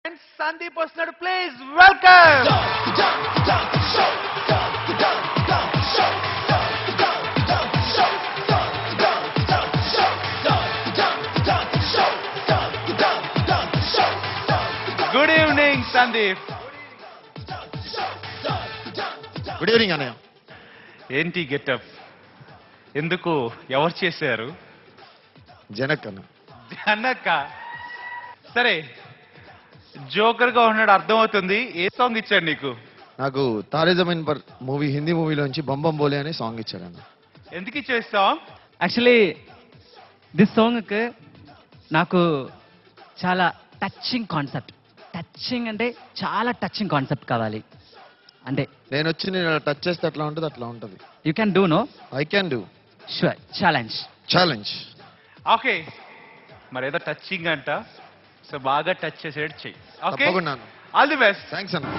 సందీప్ వస్తున్నాడు please welcome good evening Sandeep good evening అన్నయ్య ఏంటి గెటప్ ఎందుకు ఎవరు చేశారు జనక్ అన్న జనక్క సరే జోకర్ గా ఉన్నాడు అర్థమవుతుంది ఏ సాంగ్ ఇచ్చాడు నీకు నాకు తారే జమీన్ పర్ మూవీ హిందీ మూవీలోంచి బంబం బోలే అనే సాంగ్ ఇచ్చారు అన్న ఎందుకు ఇచ్చావు సాంగ్ యాక్చువల్లీ దిస్ సాంగ్కి నాకు చాలా టచింగ్ కాన్సెప్ట్ టచింగ్ అంటే చాలా టచింగ్ కాన్సెప్ట్ కావాలి అంటే నేను వచ్చి నేను టచ్ చేస్తే ఎట్లా ఉంటుంది అట్లా ఉంటుంది you can do no I can do sure challenge challenge okay మరి ఏదో టచింగ్ అంట సో బాగా టచ్ చేసేది చెయ్యి ఓకే తప్పకుండా ఆల్ ది బెస్ట్ థ్యాంక్స్ అన్న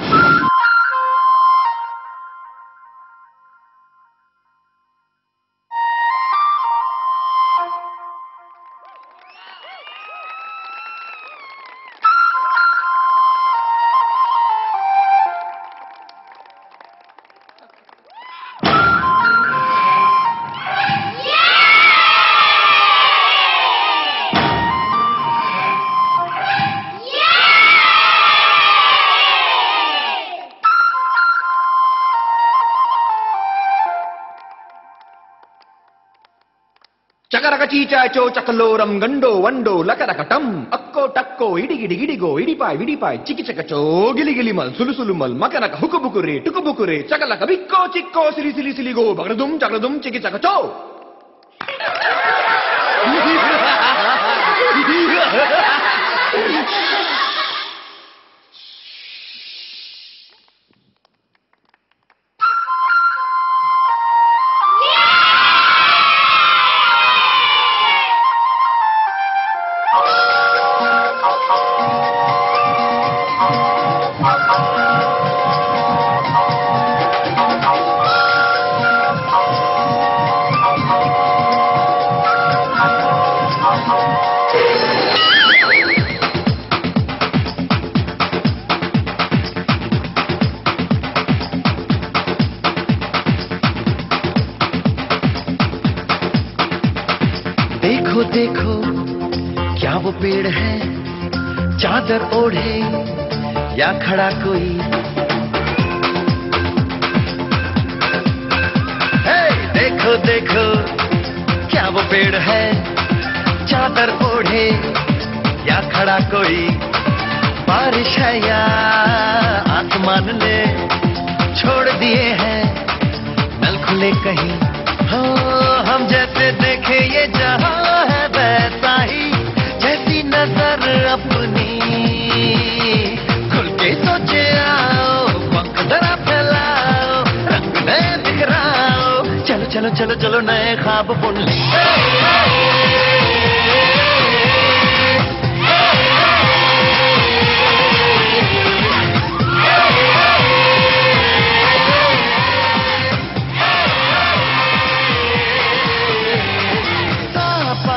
చకరక చీచాచో చకలోరం గండో వండో లకరకటం అక్కో టక్కో ఇడిగిడి ఇడిగో ఇడిపాయ్ విడిపాయ్ చికిచకచో గిలిగిలి మల్ సులుసులు మల్ మకనక హుకుబుకురే టుకుబుకురే చకలక బిక్కో చిక్కో సిలి సిలి సిలిగో బగడదుం చగడదుం చికిచకచో देखो देखो क्या वो पेड़ है चादर ओढ़े या खड़ा कोई हे देखो देखो क्या वो पेड़ है चादर ओढ़े या खड़ा कोई बारिश है या आसमान ने छोड़ दिए हैं नल खुले कहीं हो हम जैसे देखे ये जहां है वैसा ही जैसी नजर अपनी खुल के सोचे आओ पंख जरा फैलाओ रंग नए बिखराओ चलो चलो चलो चलो नए ख्वाब बुन ले सापा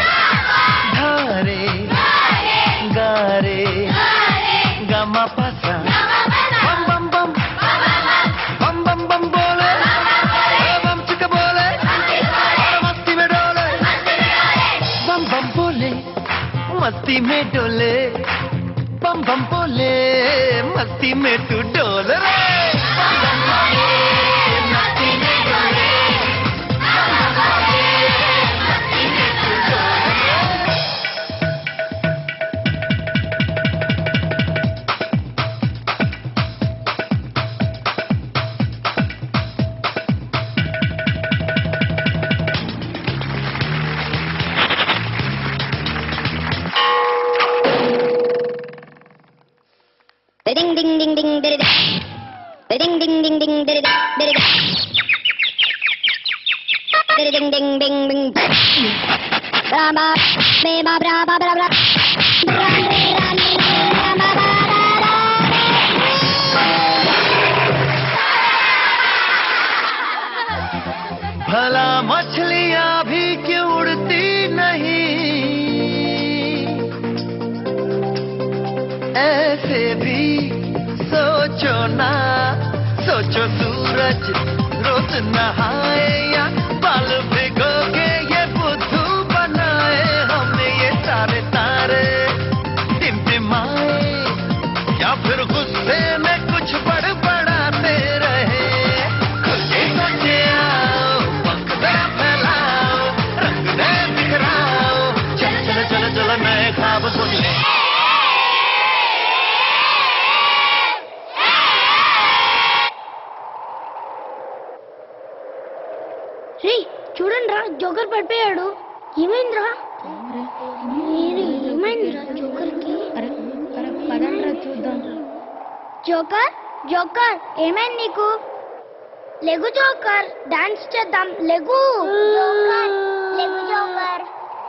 धारे गारे गमा पसा बम बम बम बम बम बम बोले अरे बम चिक बोले और मस्ती में डोले बम बम बोले मस्ती में डोले बम बम बोले मस्ती में तू डोल रे बम बम बोले, मस्ती में डोले Ding ding ding ding ding ding ding ding ding ding ding ding ding ding Bra ba be ba bra ba bra bra Bra be ra ni ra ba ba ra ra भला मछलियां भी क्यों उड़ती नहीं ऐ से भी सोचो ना सोचो सूरज रोज नहाए या बाल भिगो के ये बुद्धू बनाए हमने ये सारे तारे टिमटिमाए या फिर गुस्से में कुछ बड़बड़ाते रहे खुद के सोचे आओ पंख जरा फैलाओ रंग नए बिखराओ चलो चलो चलो चलो नए ख्वाब बुन ले రే చూడండి రా జోకర్ పడిపోయాడు ఏమైందిరా నేను ఏమైందిరా జోకర్ కి చూద్దాం జోకర్ జోకర్ ఏమైంది నీకు లెగు జోకర్ డాన్స్ చేద్దాం లెగు జోకర్ లెగు జోకర్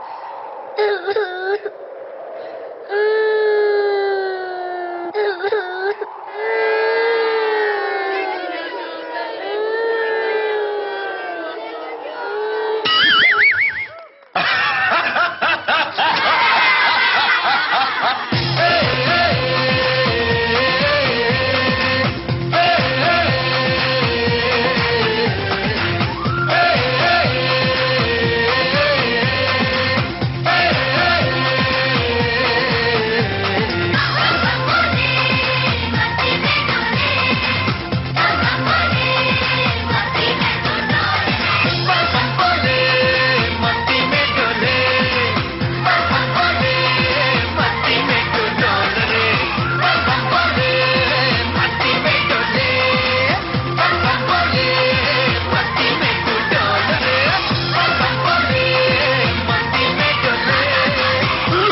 मस्ती में डोले बम बोले मस्ती में तू डोल रे बम बोले मस्ती में डोले बम बोले मस्ती में तू डोल रे बम बोले मस्ती में डोले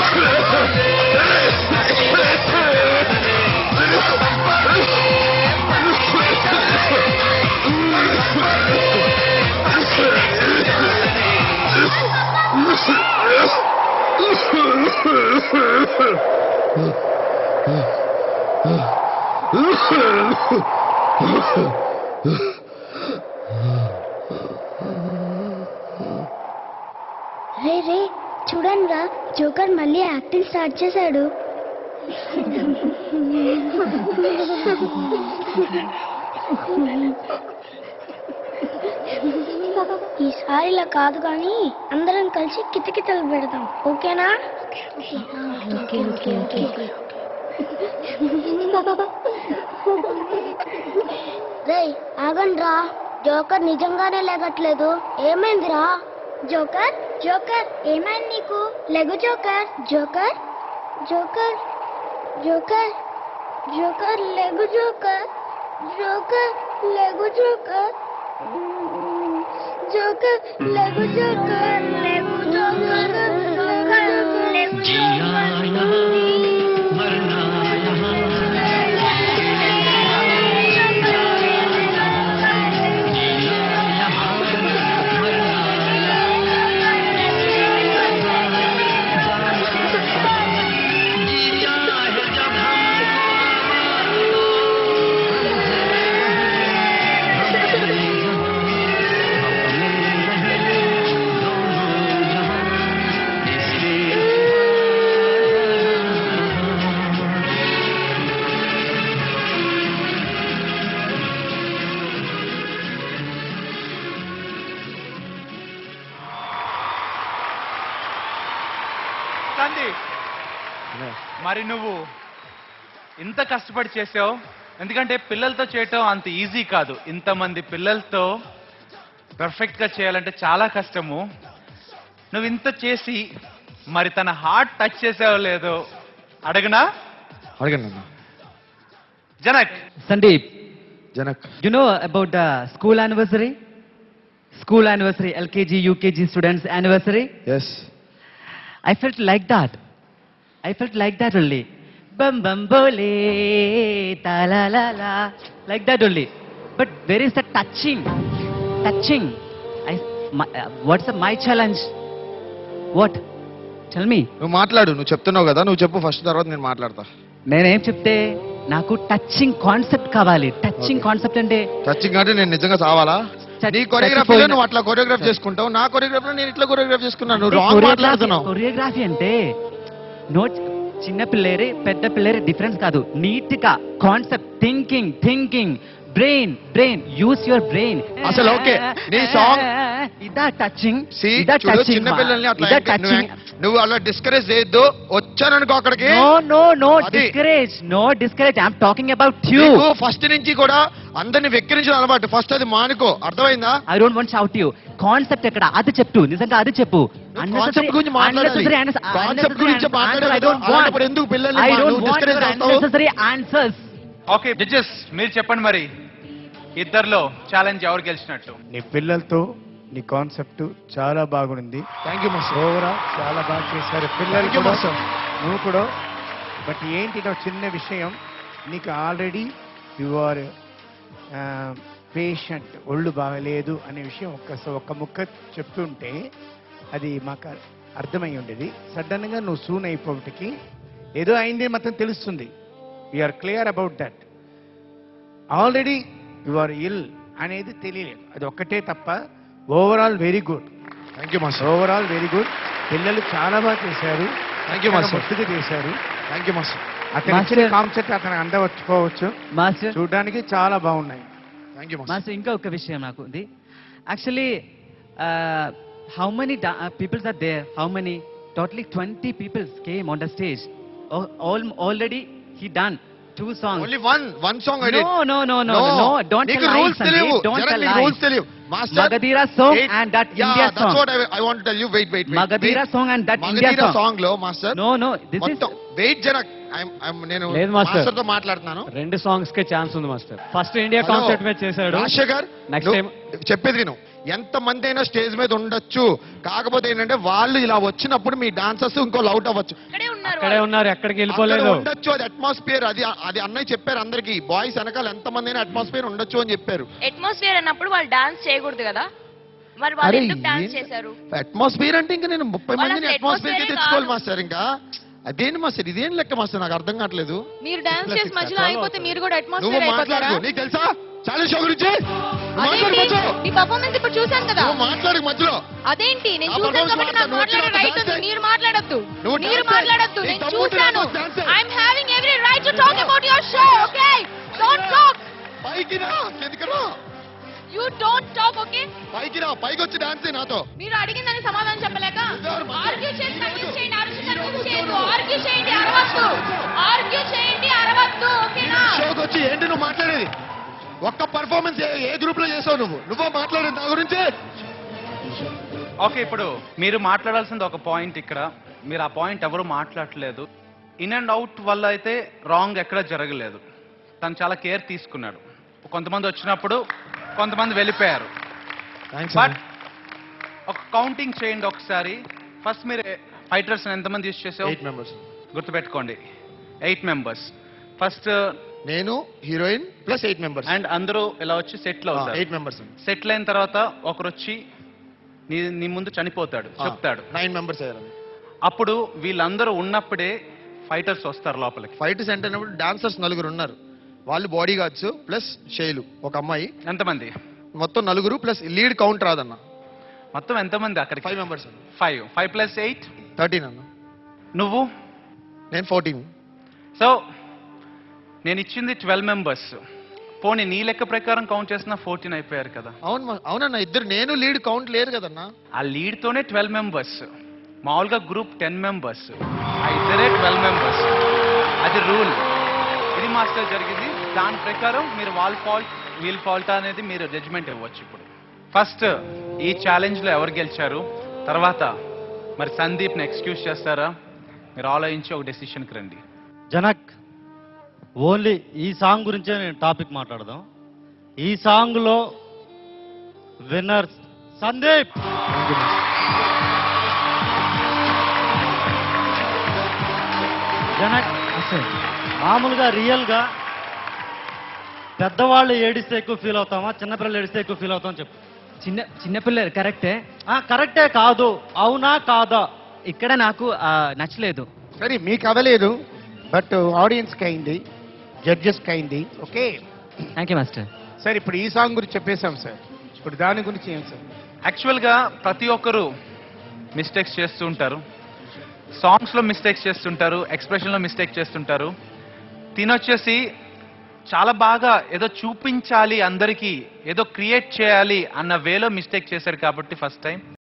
రే రే చూడండి రా జోకర్ మళ్ళీ యాక్టింగ్ స్టార్ట్ చేశాడు ఈసారి ఇలా కాదు కానీ అందరం కలిసి కితకితలు పెడదాం ఓకేనా ఓకే ఓకే ఓకే రే ఆగండి రా జోకర్ నిజంగానే లేగట్లేదు ఏమైందిరా జోకర్ జోకర్ ఏమైంది నీకు లెగు joker joker joker joker joker లెగు జోకర్ జోకర్ లెగు జోకర్ జోకర్ లెగు జోకర్ లెగు జోకర్ జోకర్ లెగు సందీప్ మరి నువ్వు ఇంత కష్టపడి చేసావు ఎందుకంటే పిల్లలతో చేయటం అంత ఈజీ కాదు ఇంతమంది పిల్లలతో పర్ఫెక్ట్గా చేయాలంటే చాలా కష్టము నువ్వు ఇంత చేసి మరి తన హార్ట్ టచ్ చేసావో లేదో అడగనా అడగండి అన్న Janak Sandeep Janak you know about the school anniversary school anniversary lkg ukg students anniversary yes i felt like that i felt like that only bum bum bole ta la la la like that only but where is the touching touching i my, uh, what's the, my challenge what tell me నువ్వు మాట్లాడు నువ్వు చెప్తున్నావు కదా నువ్వు చెప్పు first తర్వాత నేను మాట్లాడతా నేనేం చెప్తే నాకు టచింగ్ కాన్సెప్ట్ కావాలి టచింగ్ Okay. కాన్సెప్ట్ అంటే టచింగ్ అంటే నేను నిజంగా చావాలా చ- నీ కొరియోగ్రఫీలో చచ్చిపోయిన- నువ్వు అట్లా కొరియోగ్రాఫ్ చేసుకుంటావు నా కొరియోగ్రఫీలో నేను ఇట్లా కొరియోగ్రాఫ్ చేసుకున్నాను నువ్వు రాంగ్ మాట్లాడుతున్నావు కొరియోగ్రఫీ అంటే నోట్ చిన్న పిల్లేరే పెద్ద పిల్లేరే డిఫరెన్స్ కాదు నీట్ గా concept thinking thinking brain brain use your brain అసలు okay. నీ song- ఇదా టచింగ్ See, ఇదా చూడు టచింగ్ చిన్న పిల్లల్ని అట్లా ఇదా ఎంక- నువ్వు టచింగ్ ఎంక- నువ్వు అలా డిస్కరేజ్ చేయొద్దు వచ్చాననుకో అక్కడికి నో నో నో అది- discourage no discourage I'm talking about you first నుంచి కూడా అందరిని వెక్కిరించిన అలవాటు ఫస్ట్ అది మానుకో అర్థమైందా I don't want shout you concept ఎక్కడ అది చెప్పు నిజంగా అది చెప్పు కాన్సెప్ట్ గురించి మాట్లాడాలి కాన్సెప్ట్ గురించి మాట్లాడాలి అలాంటప్పుడు ఎందుకు పిల్లల్ని ఐ మా- డోంట్ నువ్వు వాంట్ డిస్కరేజ్ చేస్తావు అన్నెసెసరీ ఆన్సర్స్ ఓకే జడ్జెస్ మీరు చెప్పండి మరి ఇద్దరిలో ఛాలెంజ్ ఎవరు గెలిచినట్టు నీ పిల్లలతో నీ కాన్సెప్ట్ చాలా బాగుంది థ్యాంక్ యూ మాస్టర్ ఓవరాల్ చాలా బాగా చేశారు పిల్లలు Thank you, కూడా master. నువ్వు కూడా బట్ ఏంటి నా చిన్న విషయం నీకు ఆల్రెడీ యు ఆర్ పేషెంట్ ఒళ్ళు బాగలేదు అనే విషయం ఒక్క ఒక్క ముక్క చెప్తుంటే అది మాకు అర్థమై ఉండేది సడన్గా నువ్వు సూన్ అయిపోవటికి ఏదో అయింది మాత్రం తెలుస్తుంది we're clear about that already you are ill అనేది తెలియలేదు అది ఒక్కటే తప్ప overall very good thank you master overall very good పిల్లలు చాలా బాగా చేశారు Thank you, master. ముద్దుగా చేశారు థ్యాంక్ యూ మాస్టర్ అతని Master. ఇచ్చిన కాన్సెప్ట్ అతను అందవచ్చుకోవచ్చు మాస్టర్ చూడడానికి చాలా బాగున్నాయి థ్యాంక్ యూ మాస్టర్ మాస్టర్ ఇంకా ఒక విషయం నాకు ఉంది actually how many peoples are there how many totally twenty peoples came on the stage already he done two songs only one one song I No, no, no, no, no, no. Don't నీకు tell rules lies, తెలియవు Sandeep. Don't జరా tell నీకు lies. Rules తెలియవు master Magadira song and that India that's song. What I want tell you wait wait Magadira song and that India Magadheera song. Song లో master no no this is మొత్తం wait జర I'm- I'm- నేను లేదు, master. Master తో మాట్లాడుతున్నాను రెండు songs కే chance ఉంది master first India Hello. Concept మీద చేశాడు రాజశేఖర్ Next నువ్వు చెప్పేది విను ఎంత మంది అయినా స్టేజ్ మీద ఉండొచ్చు కాకపోతే ఏంటంటే వాళ్ళు ఇలా వచ్చినప్పుడు మీ డాన్సర్స్ ఇంకో లౌట్ అవ్వచ్చు అక్కడే ఉన్నారు ఎక్కడికి అక్కడ వెళ్ళిపోలేదు ఉండొచ్చు అది అట్మాస్ఫియర్ అది అది అన్నయ్య చెప్పారు అందరికి బాయ్స్ వెనకాల ఎంత మంది అయినా అట్మాస్ఫియర్ ఉండొచ్చు అని చెప్పారు అట్మాస్ఫియర్ అన్నప్పుడు వాళ్ళు డాన్స్ చేయకూడదు కదా మరి వాళ్ళు అరే, ఎందుకు డాన్స్ ఏం- చేశారు అట్మాస్ఫియర్ అంటే ఇంకా నేను ముప్పై వాళ్ళ మందిని అసలు అట్మాస్ఫియర్ కి atmosphere ఏ తెచ్చుకోవాలి కాదు. మాస్టర్ ఇంకా అదేంటి మాస్టర్ ఇదేం లెక్క మాస్టర్ నాకు అర్థం కావట్లేదు మీరు డాన్స్ చేసి మధ్యలో అయిపోతే మీరు కూడా నువ్వు అట్మాస్ఫియర్ అయిపోతారా మాట్లాడుకో నీకు తెలుసా చాలా షో గురించి నువ్వు మాట్లాడు అదేంటి మధ్యలో నీ పర్ఫార్మెన్స్ ఇప్పుడు చూసాను కదా నువ్వు మాట్లాడు మధ్యలో అదేంటి నేను ఆ చూసాను performance కాబట్టి నాకు మాట్లాడు. మాట్లాడే నువ్వు రైట్ dance ఉంది చేయి. మీరు మాట్లాడొద్దు నువ్వు మీరు dance మాట్లాడొద్దు చేయి. నేను నీకు దమ్ముంటే చూసాను నువ్వు dance చేయి. I'm having every right to talk about your show okay don't talk పైకి రా కిందికి రా యు డోంట్ టాక్ ఓకే పైకి రా పైకి వచ్చి డాన్స్ చేయి నాతో మీరు అడిగిందని సమాధానం చెప్పలేక ఎవరు మాట్లాడు? ఆర్గ్యూ చేసి ఈ రోజు- కన్విన్స్ చేయండి అరుచు ఈ రోజు కన్విన్స్ చేయండి చూడు. ఆర్గ్యూ చేయండి అరవద్దు ఆర్గ్యూ చేయండి అరవద్దు ఓకేనా షోకి వచ్చి ఏంటి నువ్వు మాట్లాడేది ఒక్క పర్ఫార్మెన్స్ ఏ గ్రూప్ లో చేసావు నువ్వు నువ్వు మాట్లాడేది నా గురించి ఓకే ఇప్పుడు మీరు మాట్లాడాల్సింది ఒక పాయింట్ ఇక్కడ మీరు ఆ పాయింట్ ఎవరు మాట్లాడలేదు ఇన్ అండ్ అవుట్ వల్ల అయితే రాంగ్ ఎక్కడ జరగలేదు తను చాలా కేర్ తీసుకున్నాడు కొంతమంది వచ్చినప్పుడు కొంతమంది వెళ్ళిపోయారు బట్ ఒక కౌంటింగ్ చేయండి ఒకసారి ఫస్ట్ మీరు ఫైటర్స్ ఎంతమంది యూస్ చేసావు ఎయిట్ మెంబర్స్ గుర్తుపెట్టుకోండి ఎయిట్ మెంబర్స్ ఫస్ట్ నేను heroine plus eight members and అందరూ ఇలా వచ్చి సెటిల్ అవుతారు ఎయిట్ మెంబర్స్ సెటిల్ అయిన తర్వాత ఒకరు వచ్చి నీ నీ ముందు చనిపోతాడు చెప్తాడు నైన్ మెంబర్స్ అయ్యారు అప్పుడు వీళ్ళందరూ ఉన్నప్పుడే ఫైటర్స్ వస్తారు లోపలికి ఫైట్ సెంటర్ అయినప్పుడు డాన్సర్స్ నలుగురు ఉన్నారు వాళ్ళు బాడీ గార్డ్స్ ప్లస్ శైలు ఒక అమ్మాయి ఎంతమంది మొత్తం నలుగురు ప్లస్ లీడ్ కౌంట్ రాదన్న మొత్తం ఎంతమంది అక్కడికి five members five five plus eight thirteen అన్న నువ్వు నేను ఫోర్టీన్ సో నేను ఇచ్చింది ట్వెల్వ్ మెంబర్స్ పోనీ నీ లెక్క ప్రకారం కౌంట్ చేసిన ఫోర్టీన్ అయిపోయారు కదా అవును మా- అవునన్న ఇద్దరు నేను లీడ్ కౌంట్ లేరు కదన్నా ఆ లీడ్ తోనే ట్వెల్వ్ మెంబర్స్ మామూలుగా గ్రూప్ టెన్ మెంబర్స్ ఆ ఇద్దరే ట్వెల్వ్ మెంబర్స్ అది రూల్ ఇది మాస్టర్ జరిగింది దాని ప్రకారం మీరు వాళ్ళ ఫాల్ట్ వీల్ ఫాల్ట్ అనేది మీరు జడ్జ్మెంట్ ఇవ్వచ్చు ఇప్పుడు ఫస్ట్ ఈ ఛాలెంజ్ లో ఎవరు గెలిచారు తర్వాత మరి సందీప్ని ఎక్స్క్యూజ్ చేస్తారా మీరు ఆలోచించి ఒక డెసిషన్కి రండి జనక్ ఓన్లీ ఈ సాంగ్ గురించే నేను టాపిక్ మాట్లాడదాం ఈ సాంగ్లో విన్నర్ సందీప్ జనక్ మామూలుగా రియల్గా పెద్దవాళ్ళు ఏడిస్తే ఎక్కువ ఫీల్ అవుతామా చిన్నపిల్లలు ఏడిస్తే ఎక్కువ ఫీల్ అవుతాం చెప్పు చిన్న చిన్నపిల్లలు కరెక్టే ఆ, కరెక్టే కాదు అవునా కాదా ఇక్కడ నాకు ఆ, నచ్చలేదు సరే మీకు అవ్వలేదు బట్ ఆడియన్స్కి అయింది జడ్జెస్కి అయింది okay thank you master sir ఇప్పుడు ఈ సాంగ్ గురించి చెప్పేశాం సార్ ఇప్పుడు దాని గురించి ఏం సార్ యాక్చువల్గా ప్రతి ఒక్కరు మిస్టేక్స్ చేస్తూ ఉంటారు సాంగ్స్లో మిస్టేక్స్ చేస్తుంటారు ఎక్స్ప్రెషన్లో మిస్టేక్ చేస్తుంటారు తినొచ్చేసి చాలా బాగా ఏదో చూపించాలి అందరికీ ఏదో క్రియేట్ చేయాలి అన్న వేలో మిస్టేక్ చేశారు కాబట్టి ఫస్ట్ టైం